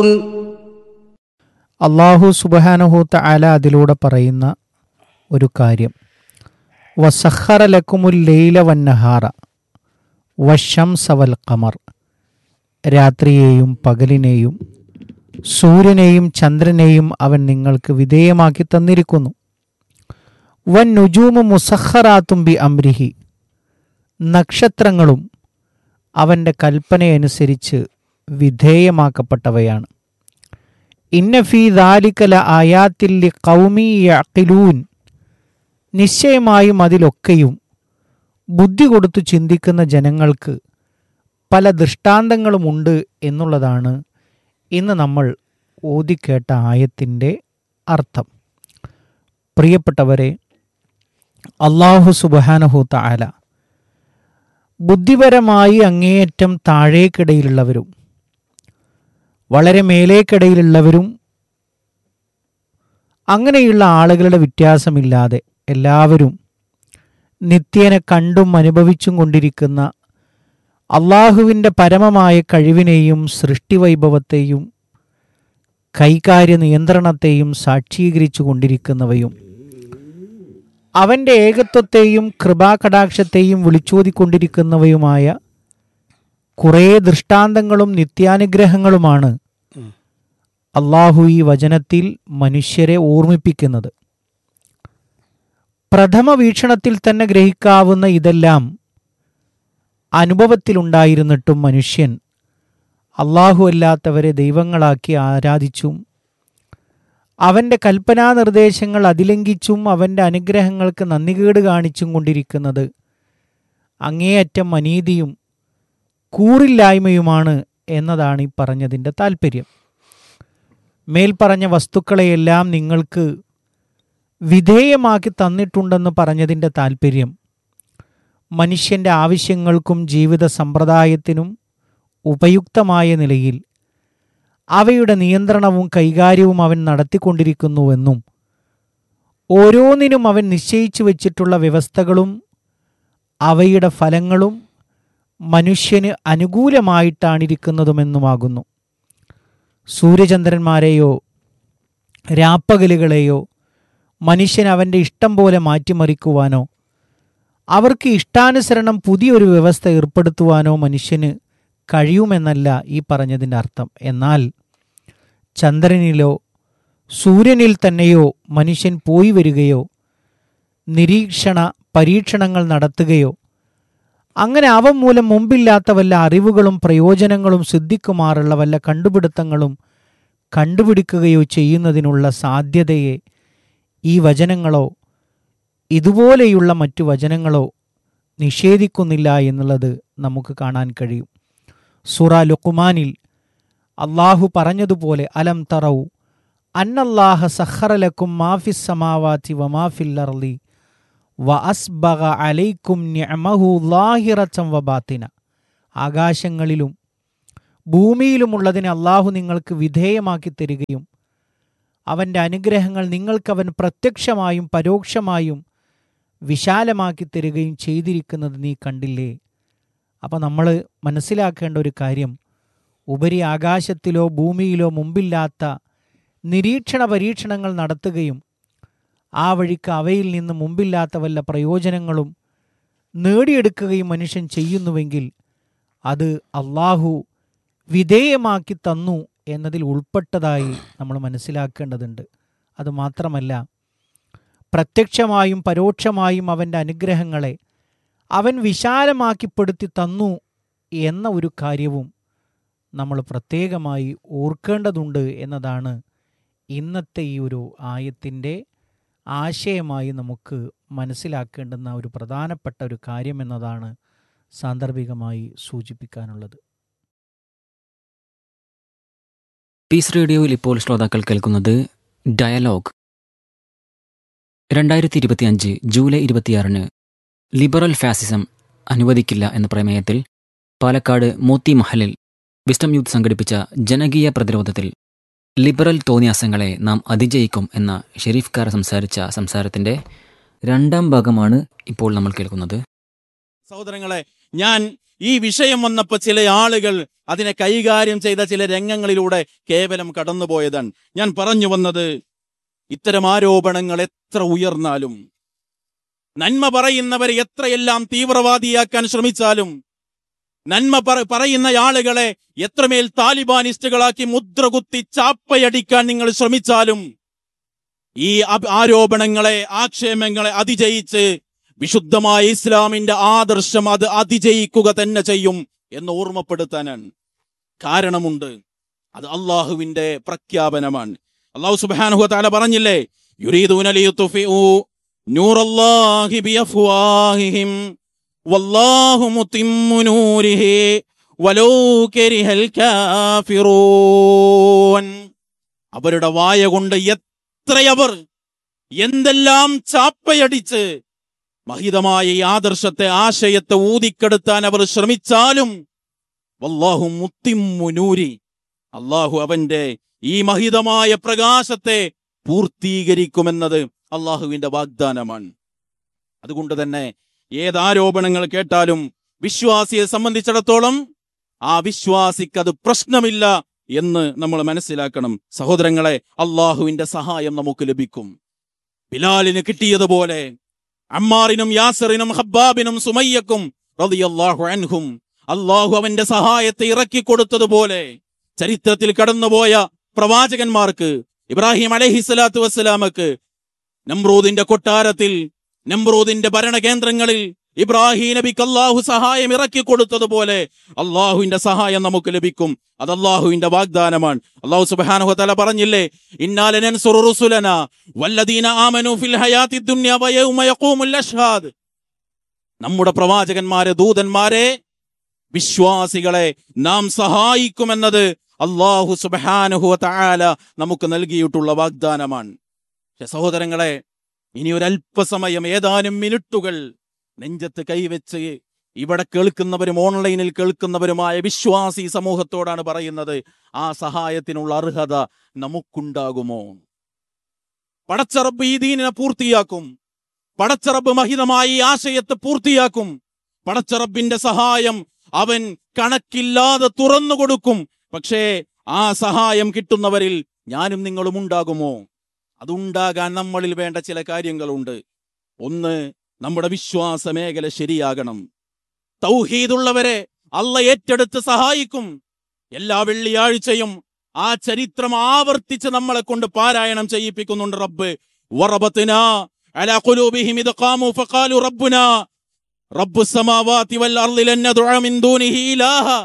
تعملون അള്ളാഹു സുബഹാനഹൂത്ത അല അതിലൂടെ പറയുന്ന ഒരു കാര്യം വസഖറ ലക്കുമുൽ ലൈല വന്നഹാറ വശംസ വൽ ഖമർ രാത്രിയെയും പകലിനെയും സൂര്യനെയും ചന്ദ്രനെയും അവൻ നിങ്ങൾക്ക് വിധേയമാക്കി തന്നിരിക്കുന്നു വൻ നുജൂമു മുസഖറാത്തും ബി അംരിഹി നക്ഷത്രങ്ങളും അവൻ്റെ കൽപ്പനയനുസരിച്ച് വിധേയമാക്കപ്പെട്ടവയാണ് ഇന്നഫി ദാലിക്കല ആയാത്തില്ലി കൗമി യഖിലൂൻ നിശ്ചയമായും അതിലൊക്കെയും ബുദ്ധി കൊടുത്തു ചിന്തിക്കുന്ന ജനങ്ങൾക്ക് പല ദൃഷ്ടാന്തങ്ങളുമുണ്ട് എന്നുള്ളതാണ് ഇന്ന് നമ്മൾ ഓതിക്കേട്ട ആയത്തിൻ്റെ അർത്ഥം പ്രിയപ്പെട്ടവരെ അള്ളാഹു സുബഹാനഹു താല ബുദ്ധിപരമായി അങ്ങേയറ്റം താഴേക്കിടയിലുള്ളവരും വളരെ മേലേക്കിടയിലുള്ളവരും അങ്ങനെയുള്ള ആളുകളുടെ വ്യത്യാസമില്ലാതെ എല്ലാവരും നിത്യേന കണ്ടും അനുഭവിച്ചും കൊണ്ടിരിക്കുന്ന അള്ളാഹുവിൻ്റെ പരമമായ കഴിവിനെയും സൃഷ്ടിവൈഭവത്തെയും കൈകാര്യ നിയന്ത്രണത്തെയും സാക്ഷീകരിച്ചു കൊണ്ടിരിക്കുന്നവയും അവൻ്റെ ഏകത്വത്തെയും കൃപാകടാക്ഷത്തെയും വിളിച്ചോതിക്കൊണ്ടിരിക്കുന്നവയുമായ കുറേ ദൃഷ്ടാന്തങ്ങളും നിത്യാനുഗ്രഹങ്ങളുമാണ് അള്ളാഹു ഈ വചനത്തിൽ മനുഷ്യരെ ഓർമ്മിപ്പിക്കുന്നത് പ്രഥമ വീക്ഷണത്തിൽ തന്നെ ഗ്രഹിക്കാവുന്ന ഇതെല്ലാം അനുഭവത്തിലുണ്ടായിരുന്നിട്ടും മനുഷ്യൻ അള്ളാഹു അല്ലാത്തവരെ ദൈവങ്ങളാക്കി ആരാധിച്ചും അവൻ്റെ കൽപ്പനാ നിർദ്ദേശങ്ങൾ അതിലംഘിച്ചും അവൻ്റെ അനുഗ്രഹങ്ങൾക്ക് നന്ദികേട് കാണിച്ചും കൊണ്ടിരിക്കുന്നത് അങ്ങേയറ്റം അനീതിയും കൂറില്ലായ്മയുമാണ് എന്നതാണ് ഈ പറഞ്ഞതിൻ്റെ താല്പര്യം മേൽപ്പറഞ്ഞ വസ്തുക്കളെയെല്ലാം നിങ്ങൾക്ക് വിധേയമാക്കി തന്നിട്ടുണ്ടെന്ന് പറഞ്ഞതിൻ്റെ താല്പര്യം മനുഷ്യൻ്റെ ആവശ്യങ്ങൾക്കും ജീവിത സമ്പ്രദായത്തിനും ഉപയുക്തമായ നിലയിൽ അവയുടെ നിയന്ത്രണവും കൈകാര്യവും അവൻ നടത്തിക്കൊണ്ടിരിക്കുന്നുവെന്നും ഓരോന്നിനും അവൻ നിശ്ചയിച്ചു വച്ചിട്ടുള്ള വ്യവസ്ഥകളും അവയുടെ ഫലങ്ങളും മനുഷ്യന് അനുകൂലമായിട്ടാണിരിക്കുന്നതുമെന്നുമാകുന്നു സൂര്യചന്ദ്രന്മാരെയോ രാപ്പകലുകളെയോ മനുഷ്യൻ അവൻ്റെ ഇഷ്ടം പോലെ മാറ്റിമറിക്കുവാനോ അവർക്ക് ഇഷ്ടാനുസരണം പുതിയൊരു വ്യവസ്ഥ ഏർപ്പെടുത്തുവാനോ മനുഷ്യന് കഴിയുമെന്നല്ല ഈ പറഞ്ഞതിൻ്റെ അർത്ഥം എന്നാൽ ചന്ദ്രനിലോ സൂര്യനിൽ തന്നെയോ മനുഷ്യൻ പോയി വരികയോ നിരീക്ഷണ പരീക്ഷണങ്ങൾ നടത്തുകയോ അങ്ങനെ അവ മൂലം മുമ്പില്ലാത്ത വല്ല അറിവുകളും പ്രയോജനങ്ങളും സിദ്ധിക്കുമാറുള്ള വല്ല കണ്ടുപിടുത്തങ്ങളും കണ്ടുപിടിക്കുകയോ ചെയ്യുന്നതിനുള്ള സാധ്യതയെ ഈ വചനങ്ങളോ ഇതുപോലെയുള്ള മറ്റു വചനങ്ങളോ നിഷേധിക്കുന്നില്ല എന്നുള്ളത് നമുക്ക് കാണാൻ കഴിയും സുറ ലുക്കുമാനിൽ അള്ളാഹു പറഞ്ഞതുപോലെ അലം തറവു അന്നല്ലാഹ സഹറലക്കും മാഫിസ് സമാവാത്തി വമാഫിൽ അർലി വ അസ്ബഗ അലൈക്കും നിഅമഹു ലാഹിറച്ചം വബാത്തിന ആകാശങ്ങളിലും ഭൂമിയിലുമുള്ളതിനെ അള്ളാഹു നിങ്ങൾക്ക് വിധേയമാക്കി തരികയും അവൻ്റെ അനുഗ്രഹങ്ങൾ നിങ്ങൾക്കവൻ പ്രത്യക്ഷമായും പരോക്ഷമായും വിശാലമാക്കി തരികയും ചെയ്തിരിക്കുന്നത് നീ കണ്ടില്ലേ അപ്പോൾ നമ്മൾ മനസ്സിലാക്കേണ്ട ഒരു കാര്യം ഉപരി ആകാശത്തിലോ ഭൂമിയിലോ മുമ്പില്ലാത്ത നിരീക്ഷണ പരീക്ഷണങ്ങൾ നടത്തുകയും ആ വഴിക്ക് അവയിൽ നിന്ന് മുമ്പില്ലാത്ത വല്ല പ്രയോജനങ്ങളും നേടിയെടുക്കുകയും മനുഷ്യൻ ചെയ്യുന്നുവെങ്കിൽ അത് അള്ളാഹു വിധേയമാക്കി തന്നു എന്നതിൽ ഉൾപ്പെട്ടതായി നമ്മൾ മനസ്സിലാക്കേണ്ടതുണ്ട് അതുമാത്രമല്ല പ്രത്യക്ഷമായും പരോക്ഷമായും അവൻ്റെ അനുഗ്രഹങ്ങളെ അവൻ വിശാലമാക്കിപ്പെടുത്തി തന്നു എന്ന ഒരു കാര്യവും നമ്മൾ പ്രത്യേകമായി ഓർക്കേണ്ടതുണ്ട് എന്നതാണ് ഇന്നത്തെ ഈ ഒരു ആയത്തിൻ്റെ ആശയമായി നമുക്ക് മനസ്സിലാക്കേണ്ടുന്ന ഒരു പ്രധാനപ്പെട്ട ഒരു കാര്യം എന്നതാണ് സാന്ദർഭികമായി സൂചിപ്പിക്കാനുള്ളത് പീസ് റേഡിയോയിൽ ഇപ്പോൾ ശ്രോതാക്കൾ കേൾക്കുന്നത് ഡയലോഗ് രണ്ടായിരത്തി ഇരുപത്തിയഞ്ച് ജൂലൈ ഇരുപത്തിയാറിന് ലിബറൽ ഫാസിസം അനുവദിക്കില്ല എന്ന പ്രമേയത്തിൽ പാലക്കാട് മോത്തി മഹലിൽ വിസ്റ്റം യൂത്ത് സംഘടിപ്പിച്ച ജനകീയ പ്രതിരോധത്തിൽ ലിബറൽ തോന്നിയാസങ്ങളെ നാം അതിജയിക്കും എന്ന ഷെരീഫ് കാർ സംസാരിച്ച സംസാരത്തിന്റെ രണ്ടാം ഭാഗമാണ് ഇപ്പോൾ നമ്മൾ കേൾക്കുന്നത് സഹോദരങ്ങളെ ഞാൻ ഈ വിഷയം വന്നപ്പോൾ ചില ആളുകൾ അതിനെ കൈകാര്യം ചെയ്ത ചില രംഗങ്ങളിലൂടെ കേവലം കടന്നുപോയതാണ് ഞാൻ പറഞ്ഞു വന്നത് ഇത്തരം ആരോപണങ്ങൾ എത്ര ഉയർന്നാലും നന്മ പറയുന്നവരെ എത്രയെല്ലാം തീവ്രവാദിയാക്കാൻ ശ്രമിച്ചാലും നന്മ പറ- പറയുന്ന ആളുകളെ എത്രമേൽ താലിബാനിസ്റ്റുകളാക്കി മുദ്രകുത്തി ചാപ്പയടിക്കാൻ നിങ്ങൾ ശ്രമിച്ചാലും ഈ അപ- ആരോപണങ്ങളെ ആക്ഷേപങ്ങളെ അതിജയിച്ച് വിശുദ്ധമായ ഇസ്ലാമിന്റെ ആദർശം അത് അതിജയിക്കുക തന്നെ ചെയ്യും എന്ന് ഓർമ്മപ്പെടുത്താനാണ് കാരണമുണ്ട് അത് അള്ളാഹുവിന്റെ പ്രഖ്യാപനമാണ് അള്ളാഹു സുബ്ഹാനഹു തആല പറഞ്ഞില്ലേ യുരീദൂന ലിയുത്ഫിഉ നൂറല്ലാഹി ബിഅഫ്വാഹിഹിം വല്ലാഹു മുത്തിമ്മു നൂരിഹി വലൗ കരിഹൽ കാഫിറൂൻ അവരുടെ വായ കൊണ്ട് എത്രയവർ എന്തെല്ലാം ചാപ്പയടിച്ച് മഹിതമായ ഈ ആദർശത്തെ ആശയത്തെ ഊതിക്കെടുത്താൻ അവർ ശ്രമിച്ചാലും വല്ലാഹു മുത്തിമ്മു നൂരി അള്ളാഹു അവന്റെ ഈ മഹിതമായ പ്രകാശത്തെ പൂർത്തീകരിക്കുമെന്നത് അള്ളാഹുവിന്റെ വാഗ്ദാനമാണ് അതുകൊണ്ട് തന്നെ ഏതാരോപണങ്ങൾ കേട്ടാലും വിശ്വാസിയെ സംബന്ധിച്ചിടത്തോളം ആ വിശ്വാസിക്ക് അത് പ്രശ്നമില്ല എന്ന് നമ്മൾ മനസ്സിലാക്കണം സഹോദരങ്ങളെ അള്ളാഹുവിന്റെ സഹായം നമുക്ക് ലഭിക്കും ബിലാലിന് കിട്ടിയതുപോലെ അമ്മാറിനും യാസറിനും ഹബ്ബാബിനും സുമയ്യക്കും റളിയല്ലാഹു അൻഹും അള്ളാഹു അവന്റെ സഹായത്തെ ഇറക്കി കൊടുത്തതുപോലെ ചരിത്രത്തിൽ കടന്നുപോയ പ്രവാചകന്മാർക്ക് ഇബ്രാഹിം അലഹിസ്വലാത്തു വസ്സലാമക്ക് നമ്രൂദിന്റെ കൊട്ടാരത്തിൽ നമ്രൂദിന്റെ ഭരണകേന്ദ്രങ്ങളിൽ ഇബ്രാഹിം നബിക്ക് അള്ളാഹു സഹായം ഇറക്കി കൊടുത്തതുപോലെ അള്ളാഹുവിന്റെ സഹായം നമുക്ക് ലഭിക്കും അത് അള്ളാഹുവിന്റെ വാഗ്ദാനമാണ് അള്ളാഹു സുബ്ഹാനഹു തആല പറഞ്ഞില്ലേ ഇന്നാല നൻസുറു റുസുലന വല്ലദീന ആമനു ഫിൽ ഹയാത്തി ദുനിയ വയൗമ യഖൂമുൽ അഷ്ഹാദ് നമ്മുടെ പ്രവാചകന്മാരെ ദൂതന്മാരെ വിശ്വാസികളെ നാം സഹായിക്കുമെന്നത് അള്ളാഹു സുബ്ഹാനഹു തആല നമുക്ക് നൽകിയിട്ടുള്ള വാഗ്ദാനമാണ് പക്ഷെ സഹോദരങ്ങളെ ഇനി ഒരല്പസമയം ഏതാനും മിനിറ്റുകൾ നെഞ്ചത്ത് കൈവച്ച് ഇവിടെ കേൾക്കുന്നവരും ഓൺലൈനിൽ കേൾക്കുന്നവരുമായ വിശ്വാസി സമൂഹത്തോടാണ് പറയുന്നത് ആ സഹായത്തിനുള്ള അർഹത നമുക്കുണ്ടാകുമോ പടച്ചറബ് ഈ ദീനിനെ പൂർത്തിയാക്കും പടച്ചറബ് മഹിതമായി ഈ ആശയത്തെ പൂർത്തിയാക്കും പടച്ചറബിന്റെ സഹായം അവൻ കണക്കില്ലാതെ തുറന്നു കൊടുക്കും പക്ഷേ ആ സഹായം കിട്ടുന്നവരിൽ ഞാനും നിങ്ങളും ഉണ്ടാകുമോ അതുണ്ടാകാൻ നമ്മളിൽ വേണ്ട ചില കാര്യങ്ങളുണ്ട് ഒന്ന് നമ്മുടെ വിശ്വാസ മേഖല ശരിയാകണം തൗഹീദുള്ളവരെ അല്ല ഏറ്റെടുത്ത് സഹായിക്കും എല്ലാ വെള്ളിയാഴ്ചയും ആ ചരിത്രം ആവർത്തിച്ച് നമ്മളെ കൊണ്ട് പാരായണം ചെയ്യിപ്പിക്കുന്നുണ്ട് റബ്ബ് വറബത്നാ അലാ ഖുലൂബിഹിം ഇദ് ഖാമു ഫഖാലു റബ്ബുനാ റബ്ബു السماوات والارض لن ندعو من دونه ഇലാഹ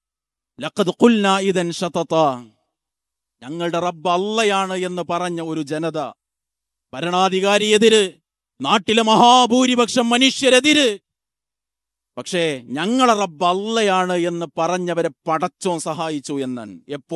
ലഖദ് ഖുൽനാ ഇദൻ ശതതാ ഞങ്ങളുടെ റബ്ബ് അല്ലയാണ് എന്ന് പറഞ്ഞ ഒരു ജനത ഭരണാധികാരി എതിര് നാട്ടിലെ മഹാഭൂരിപക്ഷം മനുഷ്യരെതിര് പക്ഷേ ഞങ്ങളെ റബ്ബ് അല്ലയാണ് എന്ന് പറഞ്ഞവരെ പടച്ചോൻ സഹായിച്ചു എന്നാണ് എപ്പോ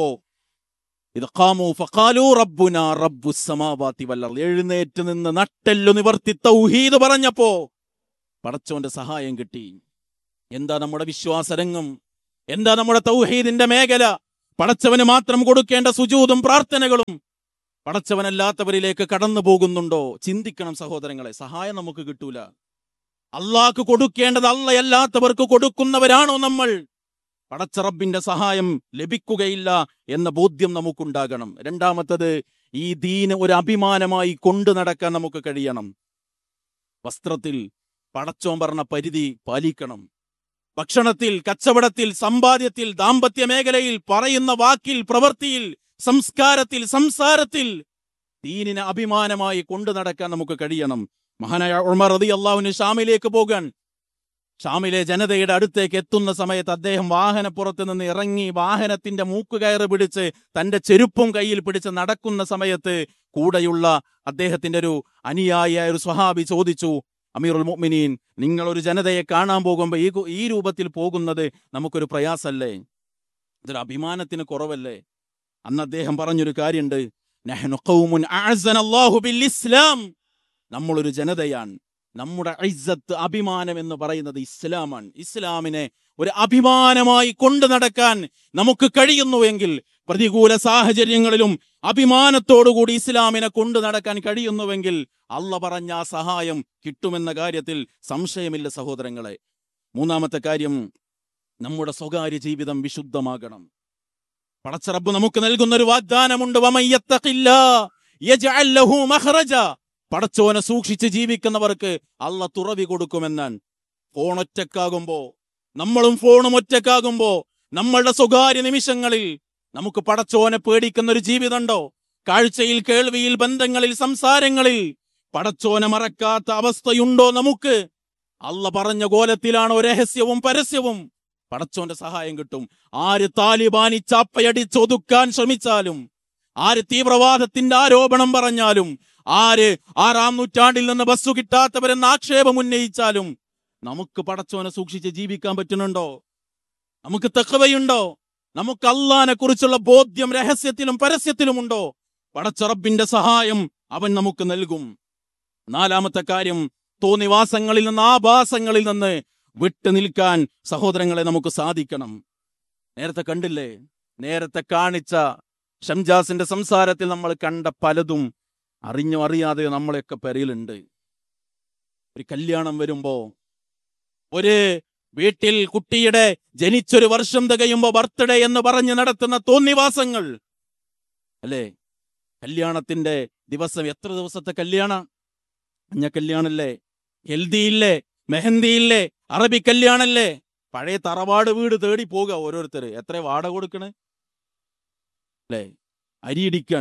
ഇത് ഖാമു ഫഖാലു റബ്ബുന റബ്ബു സമാവാതി വല്ലർ എഴുന്നേറ്റ് നിന്ന് നട്ടെല്ലു നിവർത്തി തൗഹീദ് പറഞ്ഞപ്പോ പടച്ചോന്റെ സഹായം കിട്ടി എന്താ നമ്മുടെ വിശ്വാസരംഗം എന്താ നമ്മുടെ തൗഹീദിന്റെ മേഖല പടച്ചവന് മാത്രം കൊടുക്കേണ്ട സുജൂതും പ്രാർത്ഥനകളും പടച്ചവനല്ലാത്തവരിലേക്ക് കടന്നു പോകുന്നുണ്ടോ ചിന്തിക്കണം സഹോദരങ്ങളെ സഹായം നമുക്ക് കിട്ടൂല അള്ളാഹ്ക്ക് കൊടുക്കേണ്ടത് അല്ലയല്ലാത്തവർക്ക് കൊടുക്കുന്നവരാണോ നമ്മൾ പടച്ചറബിന്റെ സഹായം ലഭിക്കുകയില്ല എന്ന ബോധ്യം നമുക്കുണ്ടാകണം രണ്ടാമത്തത് ഈ ദീന് ഒരു അഭിമാനമായി കൊണ്ടു നടക്കാൻ നമുക്ക് കഴിയണം വസ്ത്രത്തിൽ പടച്ചോൻ പറഞ്ഞ പരിധി പാലിക്കണം ഭക്ഷണത്തിൽ കച്ചവടത്തിൽ സമ്പാദ്യത്തിൽ ദാമ്പത്യ മേഖലയിൽ പറയുന്ന വാക്കിൽ പ്രവൃത്തിയിൽ സംസ്കാരത്തിൽ സംസാരത്തിൽ ദീനിനെ അഭിമാനമായി കൊണ്ടു നടക്കാൻ നമുക്ക് കഴിയണം മഹാനായ ഉമർ റതി അള്ളാഹുവിന് ഷാമിലേക്ക് പോകാൻ ഷാമിലെ ജനതയുടെ അടുത്തേക്ക് എത്തുന്ന സമയത്ത് അദ്ദേഹം വാഹനപ്പുറത്ത് നിന്ന് ഇറങ്ങി വാഹനത്തിന്റെ മൂക്കുകയറ് പിടിച്ച് തന്റെ ചെരുപ്പും കയ്യിൽ പിടിച്ച് നടക്കുന്ന സമയത്ത് കൂടെയുള്ള അദ്ദേഹത്തിന്റെ ഒരു അനുയായിയായ ഒരു സ്വഹാബി ചോദിച്ചു അമീറുൽ മുഅ്മിനീൻ നിങ്ങൾ ഒരു ജനതയെ കാണാൻ പോകുമ്പോൾ ഈ കു- ഈ രൂപത്തിൽ പോകുന്നത് നമുക്കൊരു പ്രയാസല്ലേ ഇതൊരു അഭിമാനത്തിന് കുറവല്ലേ അന്ന് അദ്ദേഹം പറഞ്ഞൊരു കാര്യമുണ്ട് നഹ്നു ഖൗമുൻ അഅസ്സനല്ലാഹു ബിൽ ഇസ്ലാം നമ്മളൊരു ജനതയാണ് നമ്മുടെ ഇസ്സത്ത് അഭിമാനം എന്ന് പറയുന്നത് ഇസ്ലാമാണ് ഇസ്ലാമിനെ ഒരു അഭിമാനമായി കൊണ്ടു നടക്കാൻ നമുക്ക് കഴിയുന്നുവെങ്കിൽ പ്രതികൂല സാഹചര്യങ്ങളിലും അഭിമാനത്തോടുകൂടി ഇസ്ലാമിനെ കൊണ്ടു നടക്കാൻ കഴിയുന്നുവെങ്കിൽ അല്ല പറഞ്ഞ ആ സഹായം കിട്ടുമെന്ന കാര്യത്തിൽ സംശയമില്ല സഹോദരങ്ങളെ മൂന്നാമത്തെ കാര്യം നമ്മുടെ സ്വകാര്യ ജീവിതം വിശുദ്ധമാകണം പടച്ചറബ് നമുക്ക് നൽകുന്ന ഒരു വാഗ്ദാനമുണ്ട് വമയ്യത്തഖില്ലാ യജ്അൽ ലഹു മഖ്റജ പടച്ചോനെ സൂക്ഷിച്ച് ജീവിക്കുന്നവർക്ക് അല്ല തുറവി കൊടുക്കുമെന്നാണ് ഫോൺ ഒറ്റക്കാകുമ്പോ നമ്മളും ഫോണും ഒറ്റക്കാകുമ്പോ നമ്മളുടെ സ്വകാര്യ നിമിഷങ്ങളിൽ നമുക്ക് പടച്ചോനെ പേടിക്കുന്ന ഒരു ജീവിതമുണ്ടോ കാഴ്ചയിൽ കേൾവിയിൽ ബന്ധങ്ങളിൽ സംസാരങ്ങളിൽ പടച്ചോനെ മറക്കാത്ത അവസ്ഥയുണ്ടോ നമുക്ക് അല്ല പറഞ്ഞ കോലത്തിലാണോ രഹസ്യവും പരസ്യവും പടച്ചോന്റെ സഹായം കിട്ടും ആര് താലിബാനി ചാപ്പയടിച്ചൊതുക്കാൻ ശ്രമിച്ചാലും ആര് തീവ്രവാദത്തിന്റെ ആരോപണം പറഞ്ഞാലും ആര് ആറാം നൂറ്റാണ്ടിൽ നിന്ന് ബസ്സു കിട്ടാത്തവരെന്ന് ആക്ഷേപം ഉന്നയിച്ചാലും നമുക്ക് പടച്ചോനെ സൂക്ഷിച്ച് ജീവിക്കാൻ പറ്റുന്നുണ്ടോ നമുക്ക് തെക്കവയുണ്ടോ നമുക്ക് അള്ളാനെ കുറിച്ചുള്ള ബോധ്യം രഹസ്യത്തിലും പരസ്യത്തിലുമുണ്ടോ പടച്ചറബിന്റെ സഹായം അവൻ നമുക്ക് നൽകും നാലാമത്തെ കാര്യം തോന്നിവാസങ്ങളിൽ നിന്ന് ആഭാസങ്ങളിൽ നിന്ന് വിട്ടു നിൽക്കാൻ സഹോദരങ്ങളെ നമുക്ക് സാധിക്കണം നേരത്തെ കണ്ടില്ലേ നേരത്തെ കാണിച്ച ഷംജാസിന്റെ സംസാരത്തിൽ നമ്മൾ കണ്ട പലതും അറിഞ്ഞോ അറിയാതെ നമ്മളെയൊക്കെ പെരയിലുണ്ട് ഒരു കല്യാണം വരുമ്പോ ഒരു വീട്ടിൽ കുട്ടിയുടെ ജനിച്ചൊരു വർഷം തികയുമ്പോ ബർത്ത്ഡേ എന്ന് പറഞ്ഞ് നടത്തുന്ന തോന്നിവാസങ്ങൾ അല്ലേ കല്യാണത്തിന്റെ ദിവസം എത്ര ദിവസത്തെ കല്യാണ മഞ്ഞ കല്യാണല്ലേ ഹെൽദി ഇല്ലേ മെഹന്തി ഇല്ലേ അറബി കല്യാണല്ലേ പഴയ തറവാട് വീട് തേടി പോവുക ഓരോരുത്തര് എത്ര വാടക കൊടുക്കണേ അല്ലേ അരിയിടിക്കാൻ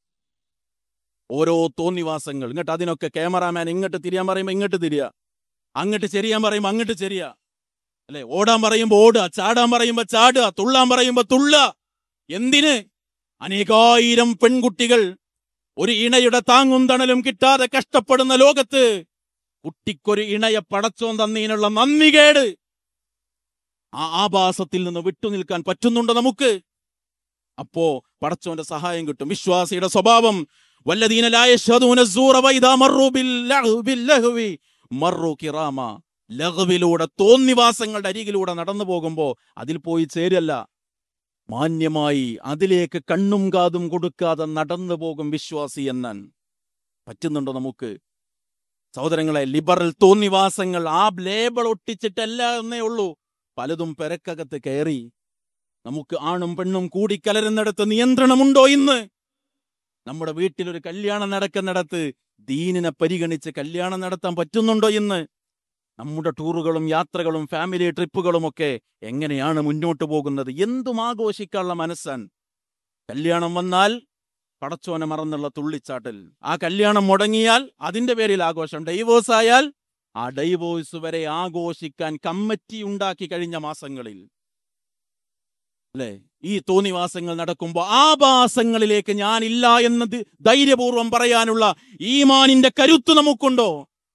ഓരോ തോന്നിവാസങ്ങൾ ഇങ്ങോട്ട് അതിനൊക്കെ ക്യാമറാമാൻ ഇങ്ങോട്ട് തിരിയാൻ പറയുമ്പോ ഇങ്ങോട്ട് തിരിയ അങ്ങോട്ട് ചെരിയാൻ പറയുമ്പോ അങ്ങോട്ട് ചെരിയ അല്ലെ ഓടാൻ പറയുമ്പോ ഓടുക ചാടാൻ പറയുമ്പോ ചാടുക തുള്ളാൻ പറയുമ്പോ തുള്ള എന്തിന് അനേകായിരം പെൺകുട്ടികൾ ഒരു ഇണയുടെ താങ്ങും തണലും കിട്ടാതെ കഷ്ടപ്പെടുന്ന ലോകത്ത് കുട്ടിക്കൊരു ഇണയെ പടച്ചോൻ തന്നതിനുള്ള നന്ദികേട് ആ ആഭാസത്തിൽ നിന്ന് വിട്ടുനിൽക്കാൻ പറ്റുന്നുണ്ടോ നമുക്ക് അപ്പോ പടച്ചോന്റെ സഹായം കിട്ടും വിശ്വാസിയുടെ സ്വഭാവം വല്ലദീന ലാ യശ്ഹദൂന الزൂറ വഇദാ മറൂ ബില്ലഹു ബില്ലഹുവി മറൂ കിറാമ ലഘുവിലൂടെ തോന്നിവാസങ്ങളുടെ അരികിലൂടെ നടന്നു പോകുമ്പോ അതിൽ പോയി ചേരല്ല മാന്യമായി അതിലേക്ക് കണ്ണും കാതും കൊടുക്കാതെ നടന്നു പോകും വിശ്വാസി എന്നാൻ പറ്റുന്നുണ്ടോ നമുക്ക് സഹോദരങ്ങളെ ലിബറൽ തോന്നിവാസങ്ങൾ ആ ലേബൽ ഒട്ടിച്ചിട്ടല്ല എന്നേ ഉള്ളൂ പലതും പെരക്കകത്ത് കയറി നമുക്ക് ആണും പെണ്ണും കൂടിക്കലരുന്നിടത്ത് നിയന്ത്രണമുണ്ടോ ഇന്ന് നമ്മുടെ വീട്ടിൽ ഒരു കല്യാണം നടക്കുന്നിടത്ത് ദീനിനെ പരിഗണിച്ച് കല്യാണം നടത്താൻ പറ്റുന്നുണ്ടോ ഇന്ന് നമ്മുടെ ടൂറുകളും യാത്രകളും ഫാമിലി ട്രിപ്പുകളും ഒക്കെ എങ്ങനെയാണ് മുന്നോട്ട് പോകുന്നത് എന്തും ആഘോഷിക്കാനുള്ള മനസ്സാൻ കല്യാണം വന്നാൽ പടച്ചോനെ മറന്നുള്ള തുള്ളിച്ചാട്ടൽ ആ കല്യാണം മുടങ്ങിയാൽ അതിന്റെ പേരിൽ ആഘോഷം ഡൈവോഴ്സ് ആയാൽ ആ ഡൈവോഴ്സ് വരെ ആഘോഷിക്കാൻ കമ്മിറ്റി ഉണ്ടാക്കി കഴിഞ്ഞ മാസങ്ങളിൽ അല്ലേ ഈ തോന്നിവാസങ്ങൾ നടക്കുമ്പോൾ ആഭാസങ്ങളിലേക്ക് ഞാനില്ല എന്ന് ദി- ധൈര്യപൂർവം പറയാനുള്ള ഈമാനിന്റെ കരുത്ത് നമുക്കുണ്ടോ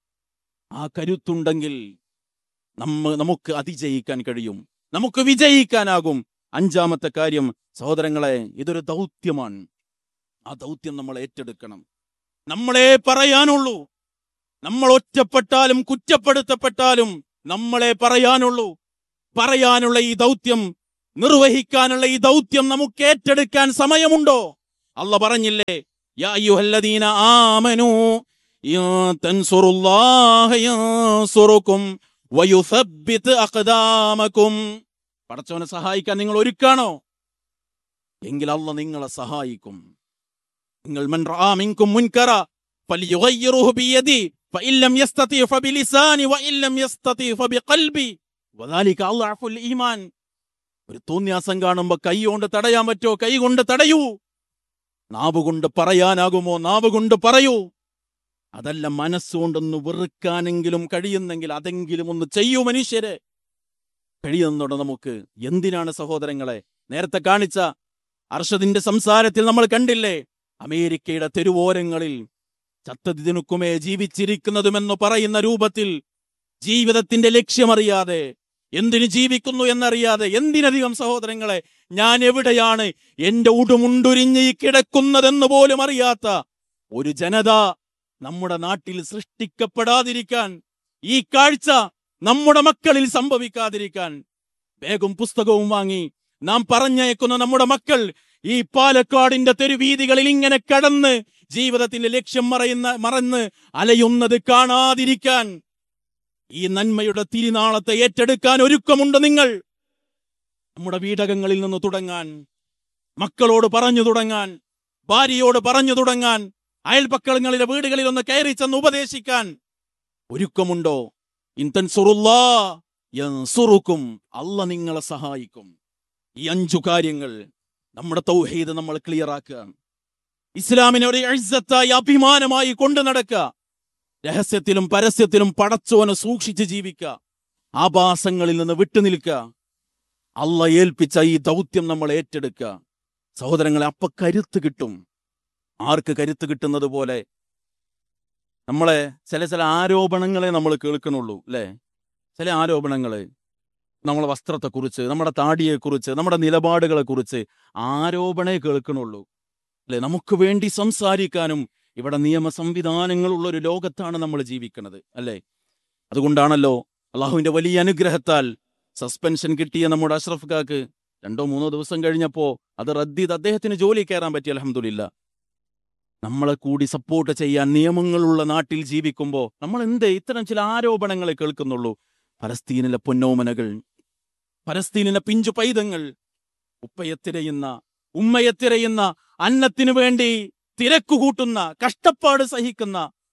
ആ കരുത്തുണ്ടെങ്കിൽ നമ്മ നമുക്ക് അതിജയിക്കാൻ കഴിയും നമുക്ക് വിജയിക്കാനാകും അഞ്ചാമത്തെ കാര്യം സഹോദരങ്ങളെ ഇതൊരു ദൗത്യമാണ് ആ ദൗത്യം നമ്മൾ ഏറ്റെടുക്കണം നമ്മളെ പറയാനുള്ളൂ നമ്മൾ ഒറ്റപ്പെട്ടാലും കുറ്റപ്പെടുത്തപ്പെട്ടാലും നമ്മളെ പറയാനുള്ളൂ പറയാനുള്ള ഈ ദൗത്യം നിർവഹിക്കാനുള്ള ഈ ദൗത്യം നമുക്ക് ഏറ്റെടുക്കാൻ സമയമുണ്ടോ അല്ല പറഞ്ഞില്ലേ യാ അയ്യുഹല്ലദീന ആമനൂ ഇൻ തൻസുറുല്ലാഹ യൻസുറുക്കും വയുസബ്ബിത് അഖദാമക്കും പടച്ചവനെ സഹായിക്കാൻ നിങ്ങൾ ഒരുക്കാണോ എങ്കിൽ അല്ല നിങ്ങളെ സഹായിക്കും നിങ്ങൾ മൻ റആ മിൻകും മുൻകറ ഫലിയുഗയ്യിറുഹു ബിയദി فإن لم يستطيع فبلساني وإن لم يستطيع فبقلبي وذلك أضعف الإيمان ഒരു തോന്നിയാസം കാണുമ്പോ കൈ കൊണ്ട് തടയാൻ പറ്റോ കൈ കൊണ്ട് തടയൂ നാവ് കൊണ്ട് പറയാനാകുമോ നാവ് കൊണ്ട് പറയൂ അതല്ല മനസ്സുകൊണ്ടൊന്ന് വെറുക്കാനെങ്കിലും കഴിയുന്നെങ്കിൽ അതെങ്കിലും ഒന്ന് ചെയ്യൂ മനുഷ്യരെ കഴിയുന്നുണ്ടോ നമുക്ക് എന്തിനാണ് സഹോദരങ്ങളെ നേരത്തെ കാണിച്ച അർഷദിന്റെ സംസാരത്തിൽ നമ്മൾ കണ്ടില്ലേ അമേരിക്കയുടെ തെരുവോരങ്ങളിൽ ചത്തതിനുക്കുമേ ജീവിച്ചിരിക്കുന്നതുമെന്ന് പറയുന്ന രൂപത്തിൽ ജീവിതത്തിന്റെ ലക്ഷ്യമറിയാതെ എന്തിനു ജീവിക്കുന്നു എന്നറിയാതെ എന്തിനധികം സഹോദരങ്ങളെ ഞാൻ എവിടെയാണ് എന്റെ ഉടുമുണ്ടുരിഞ്ഞ് ഈ കിടക്കുന്നതെന്ന് പോലും അറിയാത്ത ഒരു ജനത നമ്മുടെ നാട്ടിൽ സൃഷ്ടിക്കപ്പെടാതിരിക്കാൻ ഈ കാഴ്ച നമ്മുടെ മക്കളിൽ സംഭവിക്കാതിരിക്കാൻ വേഗം പുസ്തകവും വാങ്ങി നാം പറഞ്ഞയക്കുന്ന നമ്മുടെ മക്കൾ ഈ പാലക്കാടിന്റെ തെരുവീതികളിൽ ഇങ്ങനെ കടന്ന് ജീവിതത്തിന്റെ ലക്ഷ്യം മറയുന്ന മറന്ന് അലയുന്നത് കാണാതിരിക്കാൻ ഈ നന്മയുടെ തിരുനാളത്തെ ഏറ്റെടുക്കാൻ ഒരുക്കമുണ്ട് നിങ്ങൾ നമ്മുടെ വീടകങ്ങളിൽ നിന്ന് തുടങ്ങാൻ മക്കളോട് പറഞ്ഞു തുടങ്ങാൻ ഭാര്യയോട് പറഞ്ഞു തുടങ്ങാൻ അയൽപക്കളങ്ങളിലെ വീടുകളിൽ ഒന്ന് കയറി ചെന്ന് ഉപദേശിക്കാൻ ഒരുക്കമുണ്ടോ ഇൻതൻസുറുല്ലാ യൻസുറുക്കും അല്ല നിങ്ങളെ സഹായിക്കും ഈ അഞ്ചു കാര്യങ്ങൾ നമ്മുടെ തൗഹീദ് നമ്മൾ ക്ലിയർ ആക്കുക ഇസ്ലാമിനെ ഒരു എഴുത്തത്തായി അഭിമാനമായി കൊണ്ടു നടക്കുക രഹസ്യത്തിലും പരസ്യത്തിലും പടച്ചോനെ സൂക്ഷിച്ച് ജീവിക്കുക ആഭാസങ്ങളിൽ നിന്ന് വിട്ടുനിൽക്കുക അല്ല ഏൽപ്പിച്ച ഈ ദൗത്യം നമ്മൾ ഏറ്റെടുക്കുക സഹോദരങ്ങളെ അപ്പൊ കരുത്ത് കിട്ടും ആർക്ക് കരുത്ത് കിട്ടുന്നത് പോലെ നമ്മളെ ചില ചില ആരോപണങ്ങളെ നമ്മൾ കേൾക്കണുള്ളൂ അല്ലേ ചില ആരോപണങ്ങള് നമ്മളെ വസ്ത്രത്തെക്കുറിച്ച് നമ്മുടെ താടിയെക്കുറിച്ച് നമ്മുടെ നിലപാടുകളെക്കുറിച്ച് ആരോപണേ കേൾക്കണുള്ളൂ അല്ലെ നമുക്ക് വേണ്ടി സംസാരിക്കാനും ഇവിടെ നിയമ സംവിധാനങ്ങളുള്ള ഒരു ലോകത്താണ് നമ്മൾ ജീവിക്കുന്നത് അല്ലേ അതുകൊണ്ടാണല്ലോ അള്ളാഹുവിന്റെ വലിയ അനുഗ്രഹത്താൽ സസ്പെൻഷൻ കിട്ടിയ നമ്മുടെ അഷ്റഫ് ഖാക്ക് രണ്ടോ മൂന്നോ ദിവസം കഴിഞ്ഞപ്പോ അത് റദ്ദ് ചെയ്ത് അദ്ദേഹത്തിന് ജോലി കയറാൻ പറ്റി അലഹമില്ല നമ്മളെ കൂടി സപ്പോർട്ട് ചെയ്യാൻ നിയമങ്ങളുള്ള നാട്ടിൽ ജീവിക്കുമ്പോൾ നമ്മൾ എന്തേ ഇത്തരം ചില ആരോപണങ്ങളെ കേൾക്കുന്നുള്ളൂ പലസ്തീനിലെ പൊന്നോമനകൾ പലസ്തീനിലെ പിഞ്ചു പൈതങ്ങൾ ഉപ്പയെത്തിരയുന്ന ഉമ്മയെത്തിരയുന്ന അന്നത്തിനു വേണ്ടി തിരക്കുകൂട്ടുന്ന കഷ്ടപ്പാട് സഹിക്കുന്ന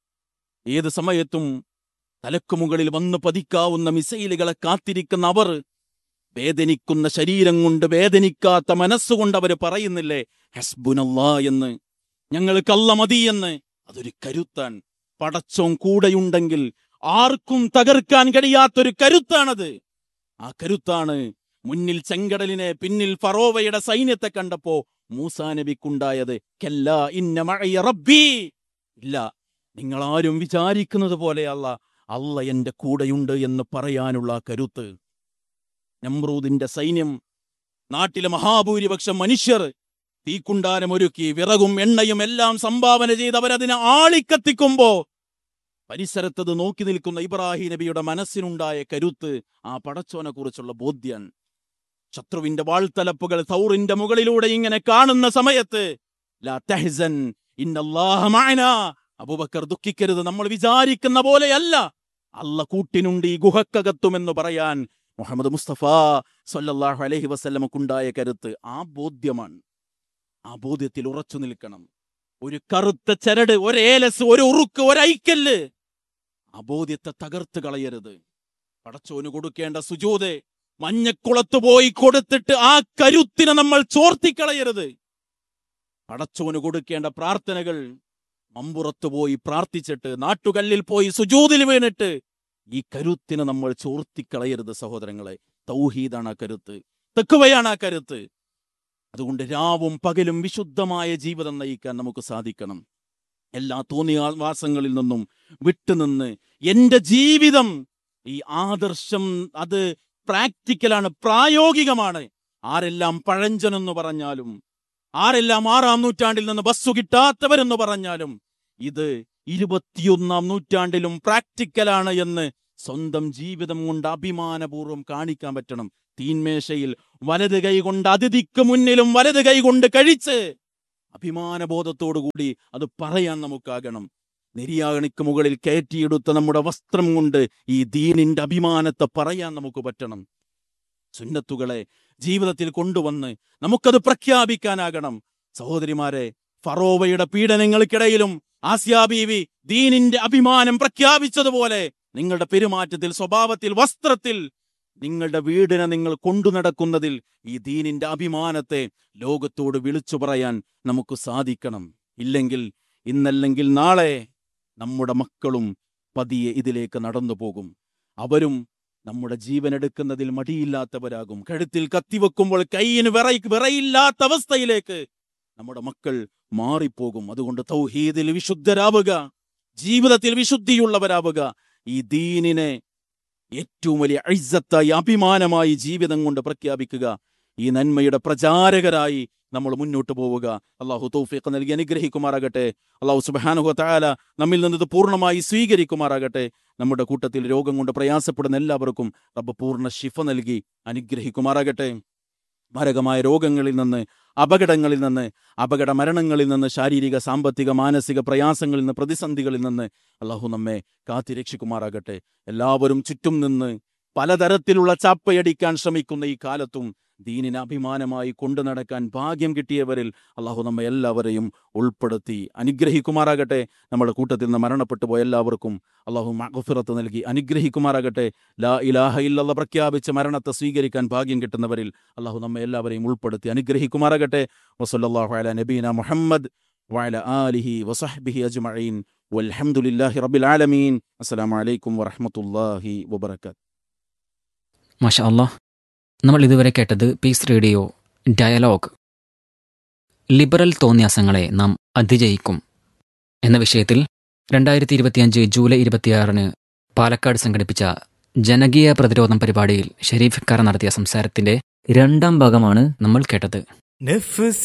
ഏത് സമയത്തും തലക്കു മുകളിൽ വന്നു പതിക്കാവുന്ന മിസൈലുകളെ കാത്തിരിക്കുന്ന അവർ വേദനിക്കുന്ന ശരീരം കൊണ്ട് വേദനിക്കാത്ത മനസ്സുകൊണ്ട് അവർ പറയുന്നില്ലേ ഹസ്ബുനല്ലാ എന്ന് ഞങ്ങൾക്ക് അല്ല മതി എന്ന് അതൊരു കരുത്താൻ പടച്ചോൻ കൂടെയുണ്ടെങ്കിൽ ആർക്കും തകർക്കാൻ കഴിയാത്തൊരു കരുത്താണത് ആ കരുത്താണ് മുന്നിൽ ചെങ്കടലിനെ പിന്നിൽ ഫറോവയുടെ സൈന്യത്തെ കണ്ടപ്പോ മൂസാ നബിക്കുണ്ടായത് കെല്ലാ ഇന്ന മഴയ റബ്ബി ഇല്ല നിങ്ങൾ ആരും വിചാരിക്കുന്നത് പോലെ അല്ല അല്ല എന്റെ കൂടെയുണ്ട് എന്ന് പറയാനുള്ള ആ കരുത്ത് നമ്രൂദിന്റെ സൈന്യം നാട്ടിലെ മഹാഭൂരിപക്ഷം മനുഷ്യർ തീക്കുണ്ടാരം ഒരുക്കി വിറകും എണ്ണയും എല്ലാം സംഭാവന ചെയ്ത് അവരതിനെ ആളിക്കത്തിക്കുമ്പോ പരിസരത്തത് നോക്കി നിൽക്കുന്ന ഇബ്രാഹിം നബിയുടെ മനസ്സിനുണ്ടായ കരുത്ത് ആ പടച്ചോനെ കുറിച്ചുള്ള ബോധ്യൻ ശത്രുവിന്റെ വാൾത്തലപ്പുകൾ സൗറിന്റെ മുകളിലൂടെ ഇങ്ങനെ കാണുന്ന സമയത്ത് ലാ തഹ്സൻ ഇന്നല്ലാഹ മഅനാ അബൂബക്കർ ദുഃഖിക്കരുത് നമ്മൾ വിചാരിക്കുന്ന പോലെയല്ല അല്ല കൂട്ടിനുണ്ട് ഈ ഗുഹക്കകത്തുമെന്ന് പറയാൻ മുഹമ്മദ് മുസ്തഫ സല്ലല്ലാഹു അലൈഹി വസല്ലമക്കുണ്ടായ കരുത്ത് ആ ബോധ്യമാണ് ആ ബോധ്യത്തിൽ ഉറച്ചു നിൽക്കണം ഒരു കറുത്ത ചരട് ഒരു ഏലസ് ഒരു ഉറുക്ക് ഒരു ഐക്കല്ല് ആ ബോധ്യത്തെ തകർത്ത് കളയരുത് പടച്ചോന് കൊടുക്കേണ്ട സുജൂതെ മഞ്ഞക്കുളത്ത് പോയി കൊടുത്തിട്ട് ആ കരുത്തിനെ നമ്മൾ ചോർത്തിക്കളയരുത് പടച്ചോന് കൊടുക്കേണ്ട പ്രാർത്ഥനകൾ മമ്പുറത്ത് പോയി പ്രാർത്ഥിച്ചിട്ട് നാട്ടുകല്ലിൽ പോയി സുജൂതിൽ വീണിട്ട് ഈ കരുത്തിനെ നമ്മൾ ചോർത്തിക്കളയരുത് സഹോദരങ്ങളെ തൗഹീദാണ് ആ കരുത്ത് തെക്കുവയാണ് ആ കരുത്ത് അതുകൊണ്ട് രാവും പകലും വിശുദ്ധമായ ജീവിതം നയിക്കാൻ നമുക്ക് സാധിക്കണം എല്ലാ തോന്നിയാവാസങ്ങളിൽ നിന്നും വിട്ടുനിന്ന് എന്റെ ജീവിതം ഈ ആദർശം അത് പ്രാക്ടിക്കലാണ് പ്രായോഗികമാണ് ആരെല്ലാം പഴഞ്ചനെന്ന് പറഞ്ഞാലും ആരെല്ലാം ആറാം നൂറ്റാണ്ടിൽ നിന്ന് ബസ്സു കിട്ടാത്തവരെന്ന് പറഞ്ഞാലും ഇത് ഇരുപത്തിയൊന്നാം നൂറ്റാണ്ടിലും പ്രാക്ടിക്കലാണ് എന്ന് സ്വന്തം ജീവിതം കൊണ്ട് അഭിമാനപൂർവ്വം കാണിക്കാൻ പറ്റണം തീന്മേശയിൽ വലത് കൈ കൊണ്ട് അതിഥിക്ക് മുന്നിലും വലത് കൈ കൊണ്ട് കഴിച്ച് അഭിമാനബോധത്തോടു കൂടി അത് പറയാൻ നമുക്കാകണം നെരിയാണിക്ക് മുകളിൽ കയറ്റിയെടുത്ത നമ്മുടെ വസ്ത്രം കൊണ്ട് ഈ ദീനിന്റെ അഭിമാനത്തെ പറയാൻ നമുക്ക് പറ്റണം സുന്നത്തുകളെ ജീവിതത്തിൽ കൊണ്ടുവന്ന് നമുക്കത് പ്രഖ്യാപിക്കാനാകണം സഹോദരിമാരെ ഫറോവയുടെ പീഡനങ്ങൾക്കിടയിലും ആസിയാ ബീവി ദീനിന്റെ അഭിമാനം പ്രഖ്യാപിച്ചതുപോലെ നിങ്ങളുടെ പെരുമാറ്റത്തിൽ സ്വഭാവത്തിൽ വസ്ത്രത്തിൽ നിങ്ങളുടെ വീടിനെ നിങ്ങൾ കൊണ്ടു നടക്കുന്നതിൽ ഈ ദീനിന്റെ അഭിമാനത്തെ ലോകത്തോട് വിളിച്ചു പറയാൻ നമുക്ക് സാധിക്കണം ഇല്ലെങ്കിൽ ഇന്നല്ലെങ്കിൽ നാളെ നമ്മുടെ മക്കളും പതിയെ ഇതിലേക്ക് നടന്നു പോകും അവരും നമ്മുടെ ജീവൻ എടുക്കുന്നതിൽ മടിയില്ലാത്തവരാകും കഴുത്തിൽ കത്തിവെക്കുമ്പോൾ കൈയിന് വിറ വിറയില്ലാത്ത അവസ്ഥയിലേക്ക് നമ്മുടെ മക്കൾ മാറിപ്പോകും അതുകൊണ്ട് തൗഹീദിൽ വിശുദ്ധരാവുക ജീവിതത്തിൽ വിശുദ്ധിയുള്ളവരാവുക ഈ ദീനിനെ ഏറ്റവും വലിയ ഐസത്തായി അഭിമാനമായി ജീവിതം കൊണ്ട് പ്രഖ്യാപിക്കുക ഈ നന്മയുടെ പ്രചാരകരായി നമ്മൾ മുന്നോട്ട് പോവുക അള്ളാഹു തൗഫീഖ് നൽകി അനുഗ്രഹിക്കുമാറാകട്ടെ അള്ളാഹു സുബാനുഹു താല നമ്മിൽ നിന്ന് ഇത് പൂർണ്ണമായി സ്വീകരിക്കുമാറാകട്ടെ നമ്മുടെ കൂട്ടത്തിൽ രോഗം കൊണ്ട് പ്രയാസപ്പെടുന്ന എല്ലാവർക്കും റബ്ബ് പൂർണ്ണ ശിഫ നൽകി അനുഗ്രഹിക്കുമാറാകട്ടെ മാരകമായ രോഗങ്ങളിൽ നിന്ന് അപകടങ്ങളിൽ നിന്ന് അപകട മരണങ്ങളിൽ നിന്ന് ശാരീരിക സാമ്പത്തിക മാനസിക പ്രയാസങ്ങളിൽ നിന്ന് പ്രതിസന്ധികളിൽ നിന്ന് അള്ളാഹു നമ്മെ കാത്തിരക്ഷിക്കുമാറാകട്ടെ എല്ലാവരും ചുറ്റും നിന്ന് പലതരത്തിലുള്ള ചാപ്പയടിക്കാൻ ശ്രമിക്കുന്ന ഈ കാലത്തും ദീനിനെ അഭിമാനമായി കൊണ്ടു നടക്കാൻ ഭാഗ്യം കിട്ടിയവരിൽ അള്ളാഹു നമ്മെ എല്ലാവരെയും ഉൾപ്പെടുത്തി അനുഗ്രഹിക്കുമാറാകട്ടെ നമ്മുടെ കൂട്ടത്തിൽ നിന്ന് മരണപ്പെട്ടു പോയ എല്ലാവർക്കും അള്ളാഹു മഹഫിറത്ത് നൽകി അനുഗ്രഹിക്കുമാറാകട്ടെ ലാ ഇലാഹ ഇല്ലല്ല പ്രഖ്യാപിച്ച മരണത്തെ സ്വീകരിക്കാൻ ഭാഗ്യം കിട്ടുന്നവരിൽ അള്ളാഹു നമ്മെ എല്ലാവരെയും ഉൾപ്പെടുത്തി അനുഗ്രഹിക്കുമാറാകട്ടെ വസല്ലാഹു അല നബീന മുഹമ്മദ് വഅല ആലിഹി വസഹ്ബിഹി അജ്മഈൻ വൽഹംദുലില്ലാഹി റബ്ബിൽ ആലമീൻ അസ്സലാമു അലൈക്കും വറഹ്മത്തുള്ളാഹി വബറകാത്ത് മാഷ അള്ളാഹ് നമ്മൾ ഇതുവരെ കേട്ടത് പീസ് റേഡിയോ ഡയലോഗ് ലിബറൽ തോന്നിയാസങ്ങളെ നാം അതിജയിക്കും എന്ന വിഷയത്തിൽ രണ്ടായിരത്തി ഇരുപത്തിയഞ്ച് ജൂലൈ ഇരുപത്തിയാറിന് പാലക്കാട് സംഘടിപ്പിച്ച ജനകീയ പ്രതിരോധം പരിപാടിയിൽ ഷെരീഫ് ഖാർ നടത്തിയ സംസാരത്തിന്റെ രണ്ടാം ഭാഗമാണ് നമ്മൾ കേട്ടത് نفس